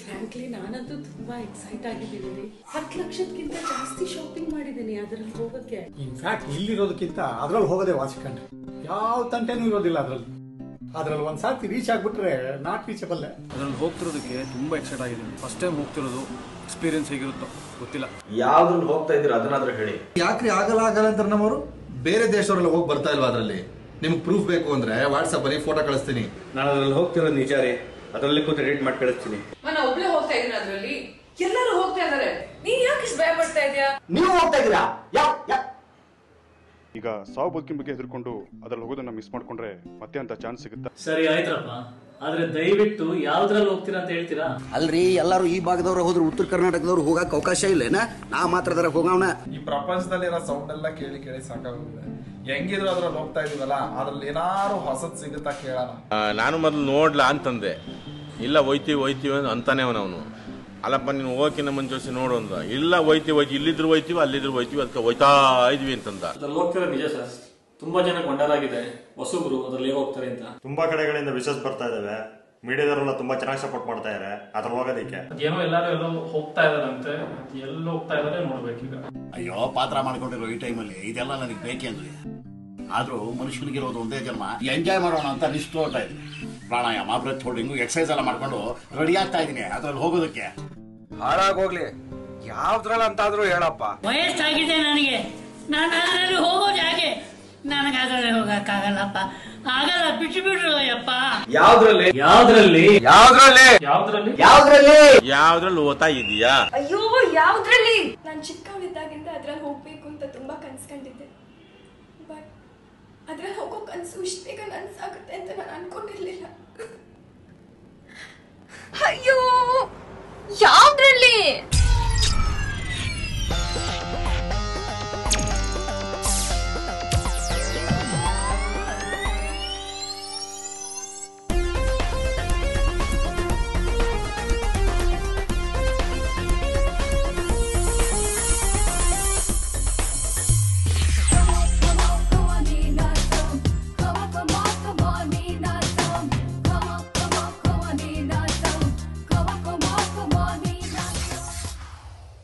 frankly ನಾನಂತೂ ತುಂಬಾ excite ಆಗಿದ್ದೀನಿ ಹತ್ತು ಲಕ್ಷಕ್ಕಿಂತ ಜಾಸ್ತಿ ಶಾಪಿಂಗ್ ಮಾಡಿದ್ದೀನಿ ಅದರಲ್ಲಿ ಹೋಗಕ್ಕೆ ಇನ್ಫ್ಯಾಕ್ಟ್ ಇಲ್ಲಿರೋದಕ್ಕಿಂತ ಅದ್ರಲ್ಲಿ ಹೋಗೋದೇ ವಾಸಿಕಂಡ್ರೆ ಯಾವ ತಂಟೆನೂ ಇರೋದಿಲ್ಲ ಅದ್ರಲ್ಲಿ ಅದ್ರಲ್ಲಿ ಒಂದ್ ಸಾರ್ತಿ ರೀಚ್ ಆಗ್ಬಿಟ್ರೆ ನಾಟ್ ರೀಚಬಲ್ ಅದ್ರಲ್ಲಿ ಹೋಗ್ತಿರೋದಕ್ಕೆ ತುಂಬ ಎಕ್ಸೈಟ್ ಆಗಿದ್ದೀನಿ ಫಸ್ಟ್ ಟೈಮ್ ಹೋಗ್ತಿರೋದು ಎಕ್ಸ್ಪೀರಿಯನ್ಸ್ ಹೇಗಿರುತ್ತೋ ಗೊತ್ತಿಲ್ಲ ಯಾವ್ದ್ರಲ್ಲಿ ಹೋಗ್ತಾ ಇದ್ದೀರಾ ಅದನ್ನಾದ್ರೂ ಹೇಳಿ ಯಾಕ್ರಿ ಆಗಲ್ಲ ಆಗಲ್ಲ ಅಂತಾರೆ ನಮ್ಮವರು ಬೇರೆ ದೇಶದವರೆಲ್ಲ ಹೋಗಿ ಬರ್ತಾ ಇಲ್ವಾ ಅದರಲ್ಲಿ ನಿಮ್ಗೆ ಪ್ರೂಫ್ ಬೇಕು ಅಂದ್ರೆ ವಾಟ್ಸಪ್ ಅಲ್ಲಿ ಫೋಟೋ ಕಳಿಸ್ತೀನಿ ನಾನು ಅದ್ರಲ್ಲಿ ಹೋಗ್ತಿರೋದು ನಿಜ ರೀ ಅದರಲ್ಲಿ ಕೂತು ಎಡಿಟ್ ಮಾಡಿ ಕಳಿಸ್ತೀನಿ ನಾನು ಒಬ್ಳೆ ಹೋಗ್ತಾ ಇದೀನಿ ಅದ್ರಲ್ಲಿ ಎಲ್ಲರೂ ಹೋಗ್ತಾ ಇದಾರೆ ನೀನ್ ಯಾಕೆ ಇಷ್ಟು ಭಯ ಪಡ್ತಾ ಇದೀಯಾ ನೀವು ಹೋಗ್ತಾ ಇದ್ದೀರಾ ಯಾ ಯಾ ಈಗ ಸಾವು ಬದುಕಿನ ಬಗ್ಗೆ ಹೆದರ್ಕೊಂಡು ಅದ್ರಲ್ಲಿ ಹೋಗೋದನ್ನ ಮಿಸ್ ಮಾಡ್ಕೊಂಡ್ರೆ ಮತ್ತೆ ಅಂತ ಚಾನ್ಸ್ ಸಿಗುತ್ತಾ ಸರಿ ಆಯ್ತ್ರಪ್ಪ ಆದ್ರೆ ದಯವಿಟ್ಟು ಯಾವ್ದ್ರಲ್ಲಿ ಹೋಗ್ತೀರಾ ಅಂತ ಹೇಳ್ತೀರಾ ಅಲ್ರಿ ಎಲ್ಲಾರು ಈ ಭಾಗದವ್ರು ಹೋದ್ರೆ ಉತ್ತರ ಕರ್ನಾಟಕದವ್ರು ಹೋಗಕ್ ಅವಕಾಶ ಇಲ್ಲೇನ ನಾ ಮಾತ್ರ ಅದರ ಹೋಗೋಣ ಈ ಪ್ರಪಂಚದಲ್ಲಿರೋ ಸೌಂಡ್ ಎಲ್ಲ ಕೇಳಿ ಕೇಳಿ ಸಾಕಾಗುತ್ತೆ ಹೆಂಗಿದ್ರು ಅದ್ರಲ್ಲಿ ಹೋಗ್ತಾ ಇದೀವಲ್ಲ ಅದ್ರಲ್ಲಿ ಏನಾರು ಹೊಸದ್ ಸಿಗುತ್ತಾ ಕೇಳೋಣ ನಾನು ಮೊದಲು ನೋಡ್ಲಾ ಅಂತಂದೆ ಇಲ್ಲ ಹೋಯ್ತೀವಿ ಹೋಯ್ತೀವಿ ಅಂತಾನೆ ಅವನು ಅಲ್ಲಪ್ಪ ನೀನು ಹೋಗಿನ ಮುಂಚೆ ನೋಡು ಅಂದ ಇಲ್ಲ ಹೋಯ್ತೀವಿ ಹೋಯ್ತೀವಿ ಇಲ್ಲಿದ್ರು ಹೋಯ್ತೀವಿ ಅಲ್ಲಿದ್ರು ಹೋಯ್ತೀವಿ ಅದಕ್ಕೆ ಹೋಯ್ತಾ ಇದ್ವಿ ಅಂತಂದ ಅದ್ರಲ್ಲಿ ಹೋಗ್ತಿರೋ ನಿಜ ಸರ್ ತುಂಬಾ ಜನ ಗೊಂಡರಾಗಿದೆ ಹೊಸಬ್ರು ಅದ್ರಲ್ಲಿ ಹೇಗೆ ಹೋಗ್ತಾರೆ ಅಂತ ತುಂಬಾ ಕಡೆಗಳಿಂದ ವಿಶಸ್ ಬರ್ತಾ ಇದಾವೆ ಮೀಡಿಯಾದವರೆಲ್ಲ ತುಂಬಾ ಚೆನ್ನಾಗಿ ಸಪೋರ್ಟ್ ಮಾಡ್ತಾ ಇದಾರೆ ಅದ್ರಲ್ಲಿ ಹೋಗೋದಕ್ಕೆ ಏನೋ ಎಲ್ಲಾರು ಎಲ್ಲೋ ಹೋಗ್ತಾ ಇದಾರಂತೆ ಎಲ್ಲಿ ಹೋಗ್ತಾ ಇದಾರೆ ನೋಡ್ಬೇಕೀಗ ಅಯ್ಯೋ ಪಾತ್ರ ಮಾಡ್ಕೊಂಡಿರೋ ಈ ಟೈಮಲ್ಲಿ ಇದೆಲ್ಲ ನನಗೆ ಬೇಕೇನ್ರಿ ಆದ್ರೂ ಮನುಷ್ಯನಿಗಿರೋದು ಒಂದೇ ಜನ್ಮ ಎಂಜಾಯ್ ಮಾಡೋಣ ಅಂತ ಲಿಸ್ಟ್ ಹೊರಟ ಇದ್ದೀನಿ ಪ್ರಾಣಾಯಾಮ ಬ್ರೆತ್ ಹೋಲ್ಡಿಂಗು ಎಕ್ಸರ್ಸೈಸ್ ಎಲ್ಲ ಮಾಡ್ಕೊಂಡು ರೆಡಿ ಆಗ್ತಾ ಇದ್ದೀನಿ ಅದ್ರಲ್ಲಿ ಹೋಗೋದಕ್ಕೆ ಹಾಳಾಗೋಗ್ಲಿ ಯಾವ್ದ್ರಲ್ಲಿ ಅಂತಾದ್ರೂ ಹೇಳಪ್ಪ ವಯಸ್ಸಾಗಿದೆ ನನಗೆ ನಾನು ಅದರಲ್ಲಿ ಹೋಗೋದು ಹೇಗೆ ನನಗೆ ಅದರಲ್ಲಿ ಹೋಗಕ್ಕಾಗಲ್ಲಪ್ಪ ಆಗಲ್ಲ ಬಿಟ್ಟು ಬಿಡ್ರು ಯಪ್ಪ ಯಾವ್ದ್ರಲ್ಲಿ ಯಾವ್ದ್ರಲ್ಲಿ ಯಾವ್ದ್ರಲ್ಲಿ ಯಾವ್ದ್ರಲ್ಲಿ ಯಾವ್ದ್ರಲ್ಲಿ ಯಾವ್ದ್ರಲ್ಲಿ ಓದ್ತಾ ಇದೀಯಾ ಅಯ್ಯೋ ಯಾವ್ದ್ರಲ್ಲಿ ನಾನು ಚಿಕ್ಕವಳಿದ್ದಾಗಿಂದ ಅದ್ರಲ್ಲಿ ಹೋಗ್ಬೇಕು ಅಂತ ತುಂಬಾ ಕನ್ಸ್ಕೊಂಡಿದ್ದೆ ಬಟ್ ಅದ್ರಲ್ಲಿ ಹೋಗೋ ಕನಸು ಇಷ್ಟ ಬೇಗ ನನ್ಸಾಗುತ್ತೆ ಅಂತ ನಾನು ಅನ್ಕೊಂಡಿರ್ಲಿಲ್ಲ ಅಯ್ಯೋ ಯಾವ್ದ್ರಲ್ಲಿ